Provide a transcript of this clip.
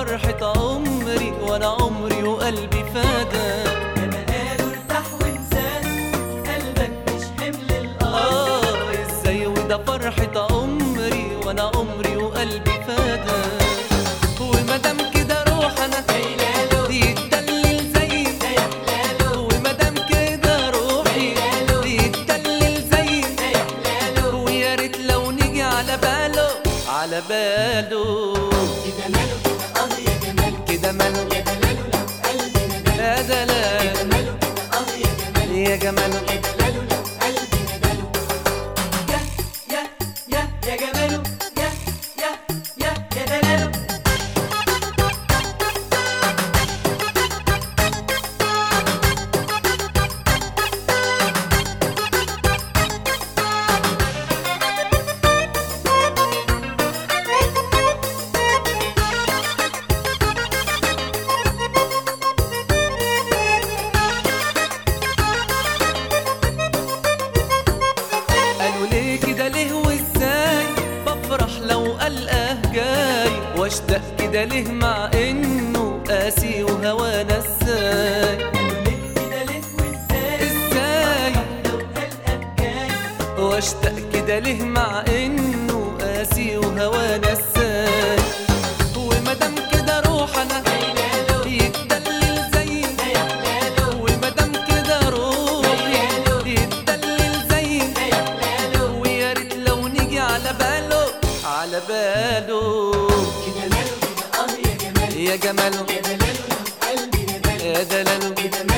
فرحة عمري وانا عمري وقلبي فداك لما قالوا ارتاح وانسان قلبك مش حمل الارض اه ازاي وده فرحة عمري وانا عمري وقلبي فداك ومادام كده روح انا هيلاله يتدلل زي ده يحلاله ومادام كده روحي يتدلل زي ده يحلاله ويا ريت لو نيجي على باله على باله كده ماله كده اه يا جماله كده ماله يا دلاله لو قلبي نداله يا دلال ماله كده اه يا جماله يا جماله يا دلاله لو قلبي نداله يا يا يا يا جماله يا يا يا يا دلاله قالوا ليه كده ليه وازاي بفرح لو قلقه جاي واشتاق كده ليه مع انه قاسي وهوانا ازاي ليه كده ليه وازاي ازاي لو قلقك جاي واشتاق كده ليه مع انه قاسي وهوانا ازاي ومادام كده روح انا هيلاله يتدلل زي ده يحلاله ومادام كده روحي يتدلل زي ده يحلاله ويا ريت لو نيجي على باله على باله كده ماله كده اه يا جماله يا جماله يا دلاله لو قلبي نداله يا دلاله كده